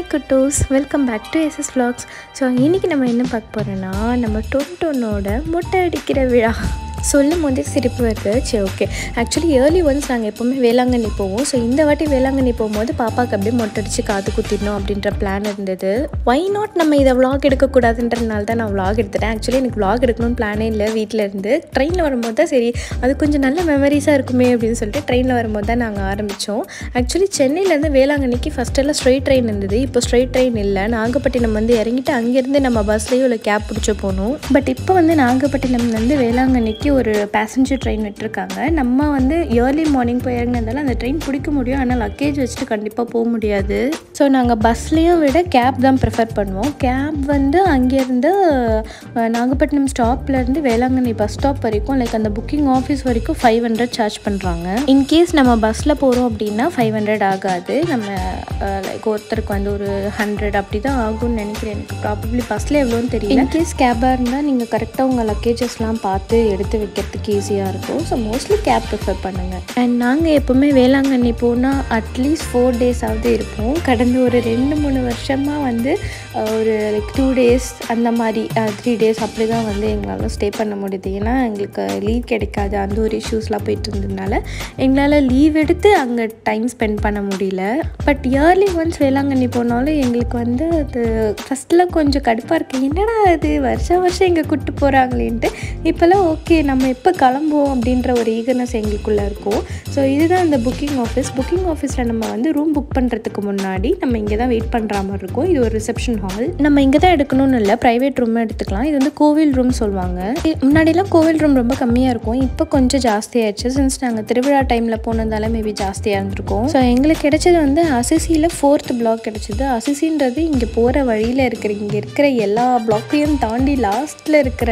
குட்டோஸ் welcome back to SS vlogs so இன்றைக்கி நம்ம என்ன பார்க்க போகிறோன்னா நம்ம டொன்டொன்னோட மொட்டை அடிக்கிற விழா சொல்லும் போதே சிரிப்பு வருது சரி ஓகே ஆக்சுவலி ஏர்லி ஒன்ஸ் நாங்கள் எப்போவுமே வேளாங்கண்ணி போவோம் ஸோ இந்த வாட்டி வேளாங்கண்ணி போகும்போது பாப்பாவுக்கு அப்படியே மொட்டை அடித்து காது குத்திடணும் அப்படின்ற பிளான் இருந்தது ஒய் நாட் நம்ம இதை vlog எடுக்கக்கூடாதுன்றதுனால தான் நான் vlog எடுத்துட்டேன் ஆக்சுவலி எனக்கு vlog எடுக்கணும்னு பிளானே இல்லை வீட்டில் இருந்து ட்ரெயினில் வரும்போது தான் சரி அது கொஞ்சம் நல்ல மெமரிஸாக இருக்குமே அப்படின்னு சொல்லிட்டு ட்ரெயினில் வரும்போது தான் நாங்கள் ஆரம்பித்தோம் ஆக்சுவலி சென்னையிலேருந்து வேளாங்கண்ணிக்கு ஃபஸ்ட் எல்லாம் ஸ்ட்ரெயிட் ட்ரெயின் இருந்தது இப்போ ஸ்ட்ரெயிட் ட்ரெயின் இல்லை நாகப்பட்டினம் வந்து இறங்கிட்டு அங்கேருந்து நம்ம பஸ்லேயோ இல்லை கேப் பிடிச்ச போகணும் பட் இப்போ வந்து நாகப்பட்டினம்லேருந்து வேளாங்கண்ணிக்கு ஒரு பேசஞ்சர் ட்ரெயின் விட்டுருக்காங்க நம்ம வந்து ஏர்லி மார்னிங் போய் இறங்கினதால அந்த ட்ரெயின் பிடிக்க முடியும் ஆனால் லக்கேஜ் வச்சுட்டு கண்டிப்பாக போக முடியாது ஸோ நாங்கள் பஸ்லேயும் விட கேப் தான் ப்ரிஃபர் பண்ணுவோம் கேப் வந்து அங்கேருந்து அஹ், நாகப்பட்டினம் ஸ்டாப்லேருந்து வேளாங்கண்ணி பஸ் ஸ்டாப் வரைக்கும் லைக் அந்த புக்கிங் ஆஃபீஸ் வரைக்கும் ஃபைவ் ஹண்ட்ரட் சார்ஜ் பண்ணுறாங்க இன்கேஸ் நம்ம பஸ்ஸில் போகிறோம் அப்படின்னா ஃபைவ் ஹண்ட்ரட் ஆகாது நம்ம லைக் ஒருத்தருக்கு வந்து ஒரு ஹண்ட்ரட் அப்படி தான் ஆகும்னு நினைக்கிறேன் எனக்கு ப்ராபப்ளி பஸ்ஸில் எவ்வளோன்னு தெரியல இன்கேஸ் கேபாக இருந்தால் நீங்கள் கரெக்டாக உங்கள் லக்கேஜஸ்லாம் பார்த்து எடுத்து வைக்கிறதுக்கு ஈஸியாக இருக்கும் ஸோ மோஸ்ட்லி கேப் ப்ரிஃபர் பண்ணுங்கள் அண்ட் நாங்கள் எப்போவுமே வேளாங்கண்ணி போனால் அட்லீஸ்ட் ஃபோர் டேஸாவது இருப்போம் கடந்த ஒரு ரெண்டு மூணு வருஷமாக வந்து அஹ், ஒரு லைக் டூ டேஸ் அந்த மாதிரி த்ரீ டேஸ் அப்படி தான் வந்து எங்களால் ஸ்டே பண்ண முடியுது ஏன்னா எங்களுக்கு லீவ் கிடைக்காது அந்த ஒரு இஷ்யூஸ்லாம் போயிட்டு இருந்ததுனால எங்களால் லீவ் எடுத்து அங்கே டைம் ஸ்பெண்ட் பண்ண முடியல பட் இயர்லி ஒன்ஸ் வேளாங்கண்ணி போனாலும் எங்களுக்கு வந்து அது ஃபஸ்ட்டில் கொஞ்சம் கடுப்பாக இருக்குது என்னடா அது வருஷம் வருஷம் இங்கே கூப்பிட்டு போகிறாங்களேன்ட்டு இப்போல்லாம் ஓகே நம்ம எப்போ கிளம்புவோம் அப்படின்ற ஒரு ஈகர்னஸ் எங்களுக்குள்ளே இருக்கும் ஸோ இதுதான் அந்த புக்கிங் ஆஃபீஸ் புக்கிங் ஆஃபீஸில் நம்ம வந்து ரூம் புக் பண்ணுறதுக்கு முன்னாடி நம்ம இங்கே தான் வெயிட் பண்ணுற மாதிரி இருக்கும் இது ஒரு ரிசப்ஷன் ஹால் நம்ம இங்கே தான் எடுக்கணும்னு இல்லை ப்ரைவேட் ரூம் எடுத்துக்கலாம் இது வந்து கோவில் ரூம் சொல்லுவாங்க இ- முன்னாடிலாம் கோவில் ரூம் ரொம்ப கம்மியாக இருக்கும் இப்போ கொஞ்சம் ஜாஸ்தியாயிடுச்சு சின்ஸ் நாங்கள் திருவிழா டைமில் போனதால மேபி ஜாஸ்தியாக இருந்திருக்கும் ஸோ எங்களுக்கு கிடைச்சது வந்து அசிசியில் ஃபோர்த் பிளாக் கிடைச்சது அசிசின்றது இங்கே போகிற வழியில் இருக்கிற இங்கே இருக்கிற எல்லா பிளாக்கையும் தாண்டி லாஸ்ட்டில் இருக்கிற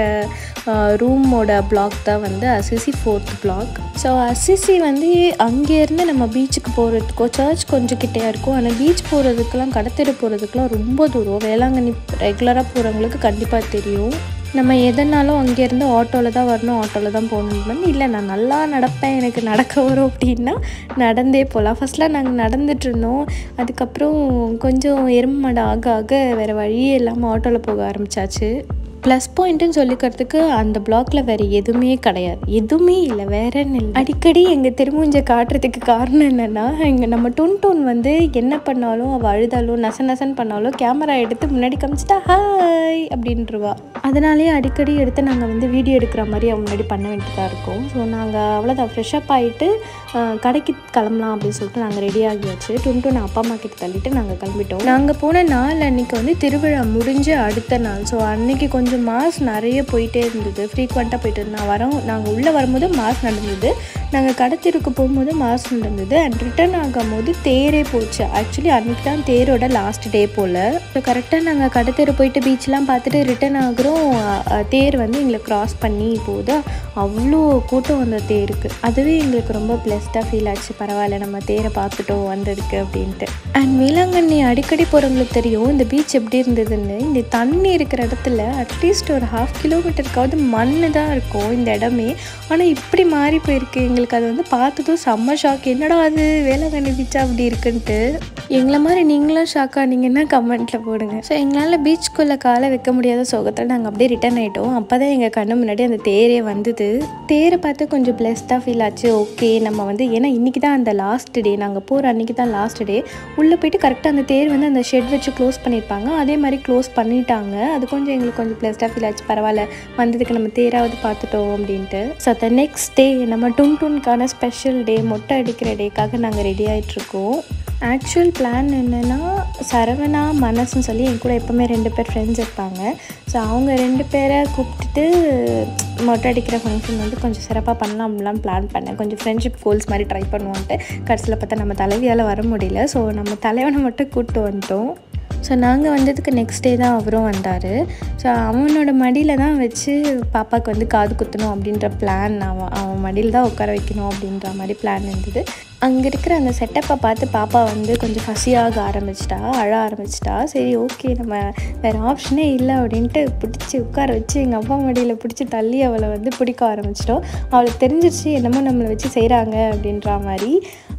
ரூமோட பிளாக் தான் வந்து Assisi fourth block so Assisi வந்து அங்கேருந்து நம்ம பீச்சுக்கு போகிறதுக்கோ சர்ச் கொஞ்சம் கிட்டேயா இருக்கும் ஆனால் பீச் போகிறதுக்கெலாம் கடத்தெரு போகிறதுக்கெலாம் ரொம்ப தூரம் வேளாங்கண்ணி ரெகுலராக போகிறவங்களுக்கு கண்டிப்பாக தெரியும் நம்ம எதனாலும் அங்கேருந்து ஆட்டோவில் தான் வரணும் ஆட்டோவில் தான் போகணும் இல்லை நான் நல்லா நடப்பேன் எனக்கு நடக்க வரும் அப்படின்னா நடந்தே போகலாம் ஃபஸ்ட்லாம் நாங்கள் நடந்துட்டு இருந்தோம் அதுக்கப்புறம் கொஞ்சம் எருமை மாடு ஆக ஆக வேறு வழியே இல்லாமல் ஆட்டோவில் போக ஆரம்பிச்சாச்சு ப்ளஸ் பாயிண்ட்டுன்னு சொல்லிக்கிறதுக்கு அந்த பிளாக்ல வேறு எதுவுமே கிடையாது எதுவுமே இல்லை வேறன்னு இல்லை அடிக்கடி எங்கள் திருமூஞ்ச காட்டுறதுக்கு காரணம் என்னென்னா எங்கள் நம்ம டொன் டோன் வந்து என்ன பண்ணாலும் அவள் அழுதாலும் நச நசன் பண்ணாலும் கேமரா எடுத்து முன்னாடி காமிச்சிட்டா ஹாய் அப்படின்றவா அதனாலேயே அடிக்கடி எடுத்து நாங்கள் வந்து வீடியோ எடுக்கிற மாதிரி அவன் முன்னாடி பண்ண வேண்டியதாக இருக்கும் ஸோ நாங்கள் அவ்வளோதான் ஃப்ரெஷ்அப் ஆகிட்டு கடைக்கு கிளம்பலாம் அப்படின்னு சொல்லிட்டு நாங்கள் ரெடி ஆகியாச்சு டொன் டொன் அப்பா அம்மா கிட்ட தள்ளிட்டு நாங்கள் கிளம்பிட்டோம் நாங்கள் போன நாள் அன்னைக்கு வந்து திருவிழா முடிஞ்சு அடுத்த நாள் ஸோ அன்னைக்கு கொஞ்சம் மாஸ் நிறைய போயிட்டே இருந்தது ஃப்ரீக்வெண்ட்டாக போயிட்டு இருந்தது நான் வரோம் நாங்கள் உள்ளே வரும்போது மாஸ் நடந்தது நாங்கள் கடத்திற்கு போகும்போது மாஸ் நடந்தது அண்ட் ரிட்டர்ன் ஆகும்போது தேரே போச்சு ஆக்சுவலி அன்னைக்கு தான் தேரோட லாஸ்ட் டே போல் ஸோ கரெக்டாக நாங்கள் கடத்தெரு போயிட்டு பீச்லாம் பார்த்துட்டு ரிட்டர்ன் ஆகுறோம் அஹ், அஹ், தேர் வந்து எங்களை க்ராஸ் பண்ணி போகுது அவ்வளோ கூட்டம் அந்த தேருக்கு அதுவே எங்களுக்கு ரொம்ப பிளஸ்டாக ஃபீல் ஆச்சு பரவாயில்ல நம்ம தேரை பார்த்துட்டோம் வந்ததுக்கு அப்படின்ட்டு அண்ட் வேளாங்கண்ணி அடிக்கடி போகிறவங்களுக்கு தெரியும் இந்த பீச் எப்படி இருந்ததுன்னு இந்த தண்ணி இருக்கிற இடத்துல அட்லீஸ்ட் ஒரு ஹாஃப் கிலோமீட்டருக்காவது மண் தான் இருக்கும் இந்த இடமே ஆனால் இப்படி மாறி போயிருக்கு எங்களுக்கு அது வந்து பார்த்ததும் செம்ம ஷாக் என்னடா அது வேளாங்கண்ணி பீச்சா அப்படி இருக்குன்ட்டு எங்களை மாதிரி நீங்களும் ஷாக் ஆனீங்கன்னா கமெண்ட்டில் போடுங்க ஸோ எங்களால் பீச்சுக்குள்ளே காலை வைக்க முடியாத சோகத்தில் நாங்கள் அப்படியே ரிட்டர்ன் ஆகிட்டோம் அப்போ தான் எங்கள் கண்ணு முன்னாடி அந்த தேரே வந்தது தேரை பார்த்து கொஞ்சம் பிளஸ்டாக ஃபீல் ஆச்சு ஓகே நம்ம வந்து ஏன்னா இன்றைக்கி தான் அந்த லாஸ்ட் டே நாங்கள் போகிற அன்றைக்கி தான் லாஸ்ட் டே உள்ளே போயிட்டு கரெக்டாக அந்த தேர் வந்து அந்த ஷெட் வச்சு க்ளோஸ் பண்ணியிருப்பாங்க அதே மாதிரி க்ளோஸ் பண்ணிட்டாங்க அது கொஞ்சம் எங்களுக்கு கொஞ்சம் பிளஸ்டாக ஃபீல் ஆச்சு பரவாயில்ல வந்ததுக்கு நம்ம தேராவது பார்த்துட்டோம் அப்படின்ட்டு ஸோ த நெக்ஸ்ட் டே நம்ம டுன் டுன்கான ஸ்பெஷல் டே மொட்டை அடிக்கிற டேக்காக நாங்கள் ரெடி ஆகிட்ருக்கோம் ஆக்சுவல் பிளான் என்னென்னா சரவணா மனசுன்னு சொல்லி என் கூட எப்போவுமே ரெண்டு பேர் ஃப்ரெண்ட்ஸ் இருப்பாங்க ஸோ அவங்க ரெண்டு பேரை கூப்பிட்டுட்டு மொட்டை அடிக்கிற ஃபங்க்ஷன் வந்து கொஞ்சம் சிறப்பாக பண்ணலாம்லாம் பிளான் பண்ணேன் கொஞ்சம் ஃப்ரெண்ட்ஷிப் கோல்ஸ் மாதிரி ட்ரை பண்ணுவோன்ட்டு கடைசியில் பார்த்தா நம்ம தலைவியால் வர முடியல ஸோ நம்ம தலைவனை மட்டும் கூப்பிட்டு வந்துட்டோம் ஸோ நாங்கள் வந்ததுக்கு நெக்ஸ்ட் டே தான் அவரும் வந்தார் ஸோ அவனோட மடியில் தான் வச்சு பாப்பாவுக்கு வந்து காது குத்தணும் அப்படின்ற பிளான் அவன் அவன் மடியில் தான் உட்கார வைக்கணும் அப்படின்ற மாதிரி பிளான் இருந்தது அங்கே இருக்கிற அந்த செட்டப்பை பார்த்து பாப்பா வந்து கொஞ்சம் ஃபசியாக ஆரம்பிச்சிட்டா அழ ஆரம்பிச்சிட்டா சரி ஓகே நம்ம வேறு ஆப்ஷனே இல்லை அப்படின்ட்டு பிடிச்சி உட்கார வச்சு எங்கள் அப்பா மடியில் பிடிச்சி தள்ளி அவளை வந்து பிடிக்க ஆரம்பிச்சிட்டோம் அவளுக்கு தெரிஞ்சிருச்சு என்னமோ நம்மளை வச்சு செய்கிறாங்க அப்படின்ற மாதிரி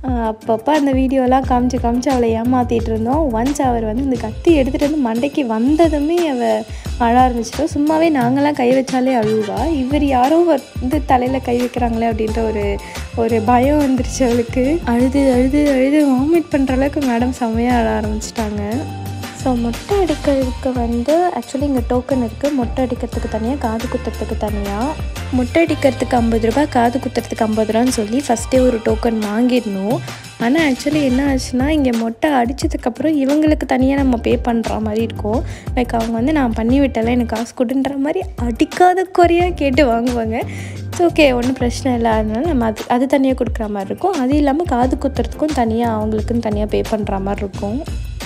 அப்பப்போ அந்த வீடியோலாம் காமிச்சு காமிச்சு அவளை ஏமாற்றிட்டு இருந்தோம் ஒன்ஸ் அவர் வந்து இந்த கத்தி எடுத்துகிட்டு வந்து மண்டைக்கு வந்ததுமே அவள் அழ ஆரம்பிச்சிட்டோம் சும்மாவே நாங்களாம் கை வச்சாலே அழுவா இவர் யாரோ வந்து தலையில் கை வைக்கிறாங்களே அப்படின்ற ஒரு ஒரு பயம் வந்துருச்சு அவளுக்கு அழுது அழுது அழுது வாமிட் பண்ணுற அளவுக்கு மேடம் செம்மையாக அழ ஆரம்பிச்சிட்டாங்க ஸோ மொட்டை அடிக்கிறதுக்கு வந்து ஆக்சுவலி இங்கே டோக்கன் இருக்குது மொட்டை அடிக்கிறதுக்கு தனியாக காது குத்துறதுக்கு தனியாக மொட்டை அடிக்கிறதுக்கு ஐம்பது ரூபா காது குத்துறதுக்கு ஐம்பது ரூபான்னு சொல்லி ஃபஸ்ட்டே ஒரு டோக்கன் வாங்கிடணும் ஆனால் ஆக்சுவலி என்ன ஆச்சுன்னா இங்கே மொட்டை அடித்ததுக்கப்புறம் இவங்களுக்கு தனியாக நம்ம பே பண்ணுற மாதிரி இருக்கும் லைக் அவங்க வந்து நான் பண்ணி விட்டல எனக்கு காசு கொடுன்ற மாதிரி அடிக்காத குறையாக கேட்டு வாங்குவாங்க ஸோ ஓகே ஒன்றும் பிரச்சனை இல்லை அதனால நம்ம அது அது தனியாக கொடுக்குற மாதிரி இருக்கும் அது இல்லாமல் காது குத்துறதுக்கும் தனியாக அவங்களுக்குன்னு தனியாக பே பண்ணுற மாதிரி இருக்கும்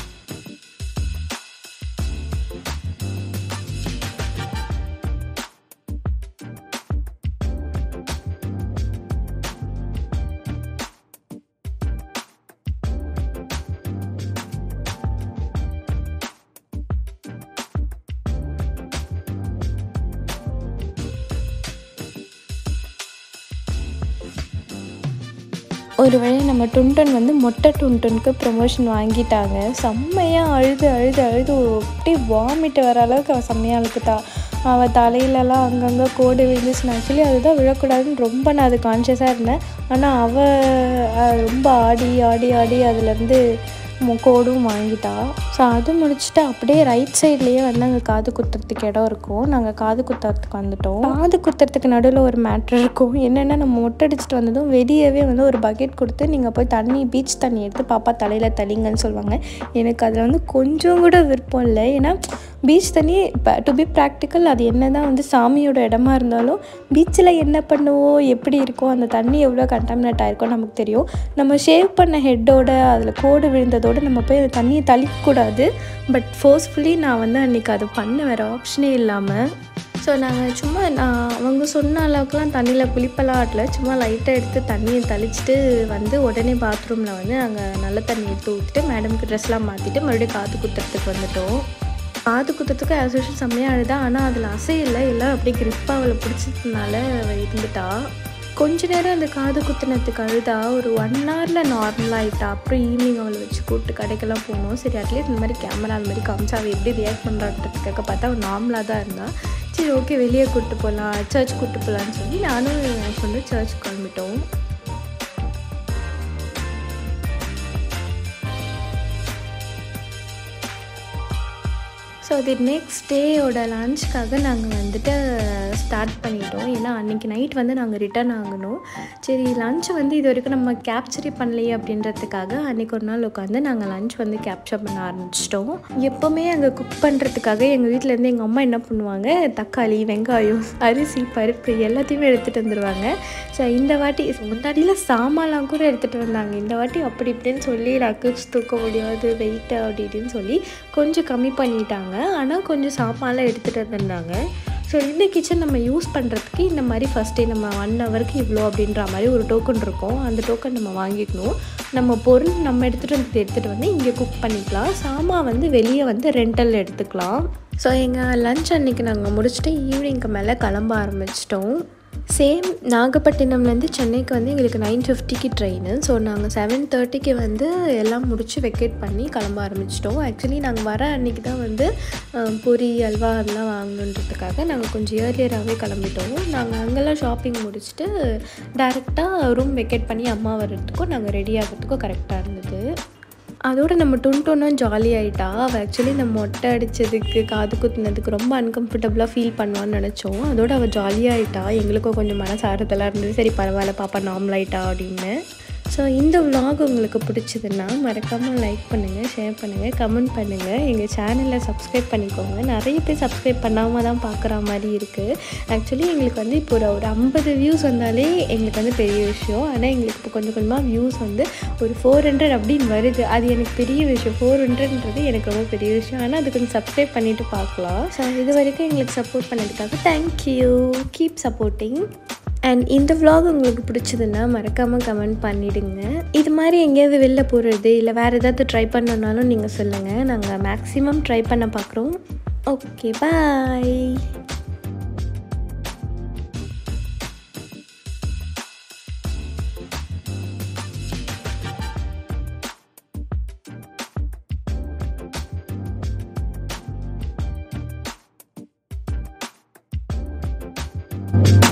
ஒரு வழி நம்ம டுன்டன் வந்து மொட்டை டுன்டனுக்கு ப்ரொமோஷன் வாங்கிட்டாங்க செம்மையாக அழுது அழுது அழுது அப்படியே வாமிட் வர அளவுக்கு அவள் செம்மையாக அழுக்குத்தா அவள் தலையிலலாம் அங்கங்கே கோடு விழுந்துச்சு ஆக்சுவலி அதுதான் விழக்கூடாதுன்னு ரொம்ப நான் அது கான்ஷியஸாக இருந்தேன் ஆனால் அவள் ரொம்ப ஆடி ஆடி ஆடி அதுலேருந்து கோடும் வாங்கிட்டா ஸோ அது முடிச்சுட்டு அப்படியே ரைட் சைட்லேயே வந்து அங்கே காது குத்துறதுக்கு இடம் இருக்கும் நாங்கள் காது குத்துறதுக்கு வந்துட்டோம் காது குத்துறதுக்கு நடுவில் ஒரு மேட்ரு இருக்கும் என்னென்னா நம்ம மொட்டை அடிச்சுட்டு வந்ததும் வெளியவே வந்து ஒரு பக்கெட் கொடுத்து நீங்கள் போய் தண்ணி பீச் தண்ணி எடுத்து பாப்பா தலையில் தளிங்கன்னு சொல்லுவாங்க எனக்கு அதில் வந்து கொஞ்சம் கூட விருப்பம் இல்லை ஏன்னா பீச் தண்ணி இப்போ டு பி ப்ராக்டிக்கல் அது என்ன தான் வந்து சாமியோட இடமா இருந்தாலும் பீச்சில் என்ன பண்ணுவோம் எப்படி இருக்கோ அந்த தண்ணி எவ்வளோ கண்டாமினேட் ஆயிருக்கோ நமக்கு தெரியும் நம்ம ஷேவ் பண்ண ஹெட்டோட அதில் கோடு விழுந்ததோடு நம்ம போய் அந்த தண்ணியை தளிக்கக்கூடாது பட் ஃபோர்ஸ்ஃபுல்லி நான் வந்து அன்றைக்கி அதை பண்ண வேறு ஆப்ஷனே இல்லாமல் ஸோ நாங்கள் சும்மா நான் அவங்க சொன்ன அளவுக்குலாம் தண்ணியில் குளிப்பெல்லாம் ஆட்டல சும்மா லைட்டாக எடுத்து தண்ணியை தெளிச்சிட்டு வந்து உடனே பாத்ரூமில் வந்து நாங்கள் நல்ல தண்ணி எடுத்து ஊற்றிட்டு மேடம்க்கு ட்ரெஸ்லாம் மாற்றிட்டு மறுபடியும் காது குத்துறதுக்கு வந்துட்டோம் காது குத்துறதுக்கு ஆஸ் யூஷுவல் செம்மையாக அழுதா ஆனால் அதில் அசையில்லை எல்லாம் அப்படியே கிரிப்பாக அவளை பிடிச்சதுனால அவள் இருந்துட்டா கொஞ்ச நேரம் அந்த காது குத்துனதுக்கு அழுதா ஒரு ஒன் ஹவரில் நார்மல் ஆகிட்டா அப்புறம் ஈவினிங் அவளை வச்சு கூப்பிட்டு கடைக்கெல்லாம் போனோம் சரி அட்லீஸ்ட் இந்த மாதிரி கேமரா அந்த மாதிரி காமிச்சா அவள் எப்படி ரியாக்ட் பண்ணுறான்றதுக்காக பார்த்தா அவள் நார்மலாக தான் இருந்தா சரி ஓகே வெளியே கூப்பிட்டு போகலாம் சர்ச் கூப்பிட்டு போகலான்னு சொல்லி நானும் என் வந்து சர்ச் கிளம்பிட்டோம் ஸோ அது நெக்ஸ்ட் டேயோட லன்ச்சுக்காக நாங்கள் வந்துட்டு ஸ்டார்ட் பண்ணிட்டோம் ஏன்னா அன்றைக்கி நைட் வந்து நாங்கள் ரிட்டர்ன் ஆகணும் சரி லன்ச் வந்து இது வரைக்கும் நம்ம கேப்சரே பண்ணலையே அப்படின்றதுக்காக அன்றைக்கி ஒரு நாள் உட்காந்து நாங்கள் லன்ச் வந்து கேப்சர் பண்ண ஆரம்பிச்சிட்டோம் எப்போவுமே அங்கே குக் பண்ணுறதுக்காக எங்கள் வீட்டிலேருந்து எங்கள் அம்மா என்ன பண்ணுவாங்க தக்காளி வெங்காயம் அரிசி பருப்பு எல்லாத்தையுமே எடுத்துகிட்டு வந்துடுவாங்க ஸோ இந்த வாட்டி முன்னாடியில் சாமான்லாம் கூட எடுத்துகிட்டு வந்தாங்க இந்த வாட்டி அப்படி இப்படின்னு சொல்லி லக்கேஜ் தூக்க முடியாது வெயிட் அப்படி இப்படின்னு சொல்லி கொஞ்சம் கம்மி பண்ணிட்டாங்க ஆனால் கொஞ்சம் சாப்பான்லாம் எடுத்துகிட்டு வந்திருந்தாங்க ஸோ இந்த கிச்சன் நம்ம யூஸ் பண்ணுறதுக்கு இந்த மாதிரி ஃபஸ்ட்டே நம்ம ஒன் ஹவருக்கு இவ்வளோ அப்படின்ற மாதிரி ஒரு டோக்கன் இருக்கும் அந்த டோக்கன் நம்ம வாங்கிக்கணும் நம்ம பொருள் நம்ம எடுத்துகிட்டு வந்து எடுத்துகிட்டு வந்து இங்கே குக் பண்ணிக்கலாம் சாமான் வந்து வெளியே வந்து ரெண்டல் எடுத்துக்கலாம் ஸோ எங்கள் லன்ச் அன்றைக்கி நாங்கள் முடிச்சுட்டு ஈவினிங்க்கு மேலே கிளம்ப ஆரம்பிச்சிட்டோம் சேம் நாகப்பட்டினம்லேருந்து சென்னைக்கு வந்து எங்களுக்கு நைன் ஃபிஃப்டிக்கு ட்ரெயின் ஸோ நாங்கள் செவன் தேர்ட்டிக்கு வந்து எல்லாம் முடித்து வெக்கேட் பண்ணி கிளம்ப ஆரம்பிச்சிட்டோம் ஆக்சுவலி நாங்கள் வர அன்றைக்கி தான் வந்து பொரி அல்வா அதெல்லாம் வாங்கணுன்றதுக்காக நாங்கள் கொஞ்சம் ஏர்லியராகவே கிளம்பிட்டோம் நாங்கள் அங்கெல்லாம் ஷாப்பிங் முடிச்சுட்டு டேரெக்டாக ரூம் வெக்கேட் பண்ணி அம்மா வர்றதுக்கும் நாங்கள் ரெடி ஆகிறதுக்கும் கரெக்டாக இருந்தது அதோட நம்ம டுன்டோனும் ஜாலி ஆகிட்டா அவள் ஆக்சுவலி இந்த மொட்டை அடித்ததுக்கு காது குத்துனதுக்கு ரொம்ப அன்கம்ஃபர்டபுளாக ஃபீல் பண்ணுவான்னு நினச்சோம் அதோட அவள் ஜாலியாகிட்டா எங்களுக்கும் கொஞ்சம் மனசு ஆறுதலாக இருந்தது சரி பரவாயில்ல பாப்பா நார்மல் ஆகிட்டா அப்படின்னு ஸோ இந்த vlog உங்களுக்கு பிடிச்சதுன்னா மறக்காமல் லைக் பண்ணுங்கள் ஷேர் பண்ணுங்கள் கமெண்ட் பண்ணுங்கள் எங்கள் சேனலை சப்ஸ்கிரைப் பண்ணிக்கோங்க நிறைய பேர் சப்ஸ்கிரைப் பண்ணாமல் தான் பார்க்குற மாதிரி இருக்குது ஆக்சுவலி எங்களுக்கு வந்து இப்போ ஒரு ஒரு ஐம்பது வியூஸ் வந்தாலே எங்களுக்கு வந்து பெரிய விஷயம் ஆனால் எங்களுக்கு இப்போ கொஞ்சம் கொஞ்சமாக வியூஸ் வந்து ஒரு ஃபோர் ஹண்ட்ரட் அப்படின்னு வருது அது எனக்கு பெரிய விஷயம் ஃபோர் ஹண்ட்ரட்ன்றது எனக்கு ரொம்ப பெரிய விஷயம் ஆனால் அது கொஞ்சம் சப்ஸ்கிரைப் பண்ணிவிட்டு பார்க்கலாம் ஸோ இது வரைக்கும் எங்களுக்கு சப்போர்ட் பண்ணதுக்காக தேங்க்யூ கீப் சப்போர்ட்டிங் அண்ட் இந்த vlog உங்களுக்கு பிடிச்சதுன்னா மறக்காமல் கமெண்ட் பண்ணிவிடுங்க இது மாதிரி எங்கேயாவது வெளில போகிறது இல்லை வேறு ஏதாவது ட்ரை பண்ணணுன்னாலும் நீங்கள் சொல்லுங்கள் நாங்கள் மேக்ஸிமம் ட்ரை பண்ண பார்க்குறோம் ஓகே பாய் பாய்